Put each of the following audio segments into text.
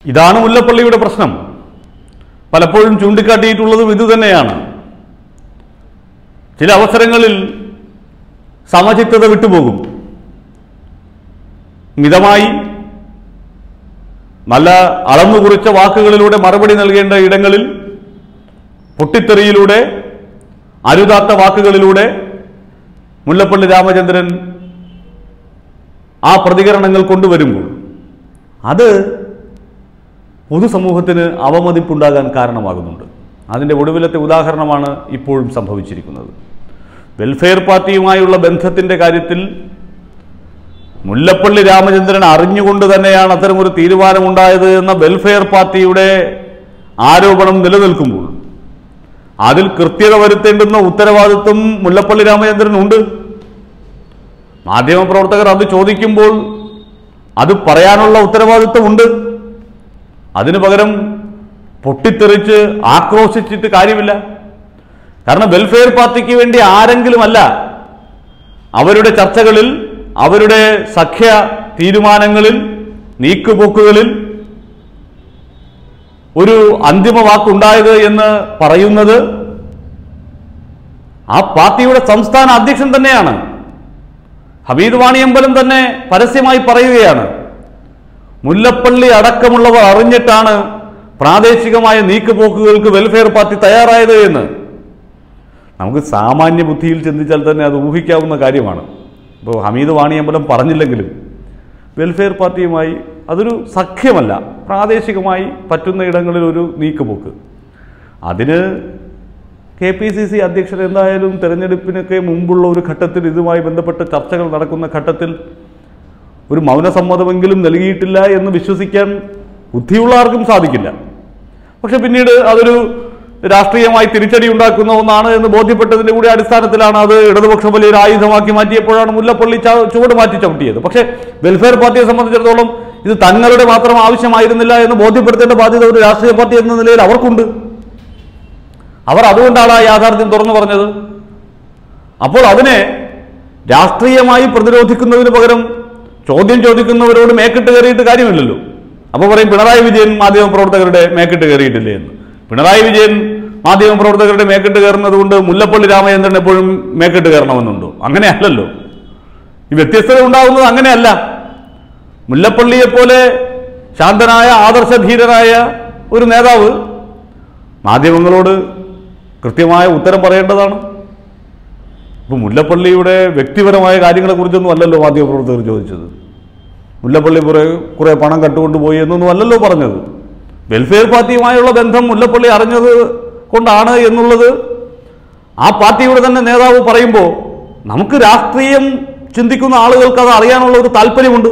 ഇതാണ് മുല്ലപ്പള്ളിയുടെ പ്രശ്നം പലപ്പോഴും ചൂണ്ടിക്കാട്ടിയിട്ടുള്ളതും ഇത് തന്നെയാണ് ചില അവസരങ്ങളിൽ സമചിത്തത വിട്ടുപോകും മിതമായി നല്ല അളന്നു കുറിച്ച വാക്കുകളിലൂടെ മറുപടി നൽകേണ്ട ഇടങ്ങളിൽ പൊട്ടിത്തെറിയിലൂടെ അരുതാത്ത വാക്കുകളിലൂടെ മുല്ലപ്പള്ളി രാമചന്ദ്രൻ ആ പ്രതികരണങ്ങൾ കൊണ്ടുവരുമ്പോൾ അത് പൊതുസമൂഹത്തിന് അവമതിപ്പുണ്ടാകാൻ കാരണമാകുന്നുണ്ട് അതിൻ്റെ ഒടുവിലത്തെ ഉദാഹരണമാണ് ഇപ്പോഴും സംഭവിച്ചിരിക്കുന്നത് വെൽഫെയർ പാർട്ടിയുമായുള്ള ബന്ധത്തിൻ്റെ കാര്യത്തിൽ മുല്ലപ്പള്ളി രാമചന്ദ്രൻ അറിഞ്ഞുകൊണ്ട് തന്നെയാണ് അത്തരമൊരു തീരുമാനമുണ്ടായത് എന്ന വെൽഫെയർ പാർട്ടിയുടെ ആരോപണം നിലനിൽക്കുമ്പോൾ അതിൽ കൃത്യത വരുത്തേണ്ടുന്ന ഉത്തരവാദിത്വം മുല്ലപ്പള്ളി രാമചന്ദ്രനുണ്ട് മാധ്യമപ്രവർത്തകർ അത് ചോദിക്കുമ്പോൾ അത് പറയാനുള്ള ഉത്തരവാദിത്വമുണ്ട് അതിനു പകരം പൊട്ടിത്തെറിച്ച് ആക്രോശിച്ചിട്ട് കാര്യമില്ല കാരണം വെൽഫെയർ പാർട്ടിക്ക് വേണ്ടി ആരെങ്കിലുമല്ല അവരുടെ ചർച്ചകളിൽ അവരുടെ സഖ്യ തീരുമാനങ്ങളിൽ നീക്കുപോക്കുകളിൽ ഒരു അന്തിമ വാക്കുണ്ടായത് എന്ന് പറയുന്നത് ആ പാർട്ടിയുടെ സംസ്ഥാന അധ്യക്ഷൻ തന്നെയാണ് ഹമീദ് വാണിയമ്പലം തന്നെ പരസ്യമായി പറയുകയാണ് മുല്ലപ്പള്ളി അടക്കമുള്ളവർ അറിഞ്ഞിട്ടാണ് പ്രാദേശികമായ നീക്കുപോക്കുകൾക്ക് വെൽഫെയർ പാർട്ടി തയ്യാറായത് എന്ന് നമുക്ക് സാമാന്യ ബുദ്ധിയിൽ ചിന്തിച്ചാൽ തന്നെ അത് ഊഹിക്കാവുന്ന കാര്യമാണ് ഇപ്പോൾ ഹമീദ് വാണിയമ്പലം പറഞ്ഞില്ലെങ്കിലും വെൽഫെയർ പാർട്ടിയുമായി അതൊരു സഖ്യമല്ല പ്രാദേശികമായി പറ്റുന്ന ഇടങ്ങളിൽ ഒരു നീക്കുപോക്ക് അതിന് കെ പി സി സി അധ്യക്ഷൻ എന്തായാലും തെരഞ്ഞെടുപ്പിനൊക്കെ മുമ്പുള്ള ഒരു ഘട്ടത്തിൽ ഇതുമായി ബന്ധപ്പെട്ട ചർച്ചകൾ നടക്കുന്ന ഘട്ടത്തിൽ ഒരു മൗനസമ്മതമെങ്കിലും നൽകിയിട്ടില്ല എന്ന് വിശ്വസിക്കാൻ ബുദ്ധിയുള്ള ആർക്കും സാധിക്കില്ല പക്ഷെ പിന്നീട് അതൊരു രാഷ്ട്രീയമായി തിരിച്ചടി ഉണ്ടാക്കുന്ന ഒന്നാണ് എന്ന് ബോധ്യപ്പെട്ടതിന്റെ കൂടി അടിസ്ഥാനത്തിലാണ് അത് ഇടതുപക്ഷം വലിയൊരു ആയുധമാക്കി മാറ്റിയപ്പോഴാണ് മുല്ലപ്പള്ളി ച- ചുവട് മാറ്റി ചവിട്ടിയത് പക്ഷേ വെൽഫെയർ പാർട്ടിയെ സംബന്ധിച്ചിടത്തോളം ഇത് തങ്ങളുടെ മാത്രം ആവശ്യമായിരുന്നില്ല എന്ന് ബോധ്യപ്പെടുത്തേണ്ട ബാധ്യത ഒരു രാഷ്ട്രീയ പാർട്ടി എന്ന നിലയിൽ അവർക്കുണ്ട് അവർ അതുകൊണ്ടാണ് ആ യാഥാർത്ഥ്യം തുറന്നു പറഞ്ഞത് അപ്പോൾ അതിനെ രാഷ്ട്രീയമായി പ്രതിരോധിക്കുന്നതിന് പകരം ചോദ്യം ചോദിക്കുന്നവരോട് മേക്കിട്ട് കയറിയിട്ട് കാര്യമില്ലല്ലോ അപ്പോൾ പറയും പിണറായി വിജയൻ മാധ്യമപ്രവർത്തകരുടെ മേക്കിട്ട് കയറിയിട്ടില്ലേ എന്ന് പിണറായി വിജയൻ മാധ്യമപ്രവർത്തകരുടെ മേക്കിട്ട് കയറുന്നത് കൊണ്ട് മുല്ലപ്പള്ളി രാമചന്ദ്രൻ എപ്പോഴും മേക്കിട്ട് കയറണമെന്നുണ്ടോ അങ്ങനെയല്ലല്ലോ ഈ വ്യത്യസ്തത ഉണ്ടാകുന്നത് അങ്ങനെയല്ല മുല്ലപ്പള്ളിയെപ്പോലെ ശാന്തനായ ആദർശധീരനായ ഒരു നേതാവ് മാധ്യമങ്ങളോട് കൃത്യമായ ഉത്തരം പറയേണ്ടതാണ് ഇപ്പൊ മുല്ലപ്പള്ളിയുടെ വ്യക്തിപരമായ കാര്യങ്ങളെക്കുറിച്ചൊന്നും അല്ലല്ലോ മാധ്യമപ്രവർത്തകർ ചോദിച്ചത് മുല്ലപ്പള്ളി കുറെ കുറെ പണം കട്ടുകൊണ്ടുപോയി എന്നൊന്നും അല്ലല്ലോ പറഞ്ഞത് വെൽഫെയർ പാർട്ടിയുമായുള്ള ബന്ധം മുല്ലപ്പള്ളി അറിഞ്ഞത് കൊണ്ടാണ് എന്നുള്ളത് ആ പാർട്ടിയുടെ തന്നെ നേതാവ് പറയുമ്പോൾ നമുക്ക് രാഷ്ട്രീയം ചിന്തിക്കുന്ന ആളുകൾക്ക് അത് അറിയാനുള്ള ഒരു താല്പര്യമുണ്ട്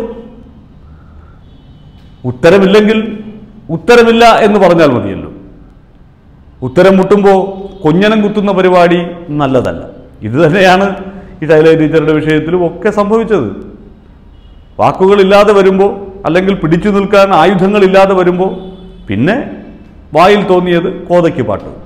ഉത്തരമില്ലെങ്കിൽ ഉത്തരമില്ല എന്ന് പറഞ്ഞാൽ മതിയല്ലോ ഉത്തരം മുട്ടുമ്പോൾ കൊഞ്ഞനം കുത്തുന്ന പരിപാടി നല്ലതല്ല ഇത് തന്നെയാണ് ഈ ശൈലജ ടീച്ചറുടെ വിഷയത്തിലും ഒക്കെ സംഭവിച്ചത് വാക്കുകളില്ലാതെ വരുമ്പോൾ അല്ലെങ്കിൽ പിടിച്ചു നിൽക്കാൻ ആയുധങ്ങളില്ലാതെ വരുമ്പോൾ പിന്നെ വായിൽ തോന്നിയത് കോതയ്ക്ക് പാട്ട്